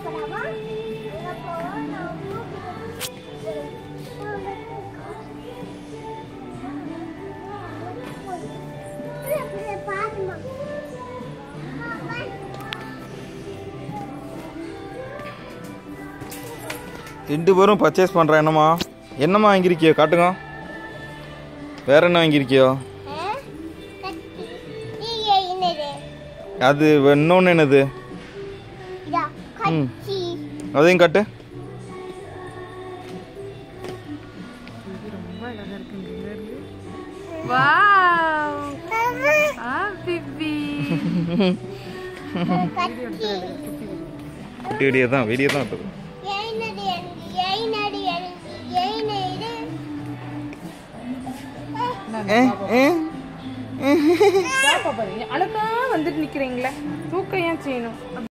ரெண்டு பேரும் பர்ச்சேஸ் பண்ணுறேன் என்னம்மா என்னம்மா வாங்கியிருக்கியோ காட்டுங்க வேற என்ன வாங்கியிருக்கியோ அது இன்னொன்று என்னது ம் அதையும் காட்டு வாவ் ஆ பிபி குட்டி வெடியே தான் வெடியே தான் இருக்குது ஏ ஏ அழகா வந்துட்டு நிக்கிறீங்களே தூக்கம் ஏன் செய்யணும்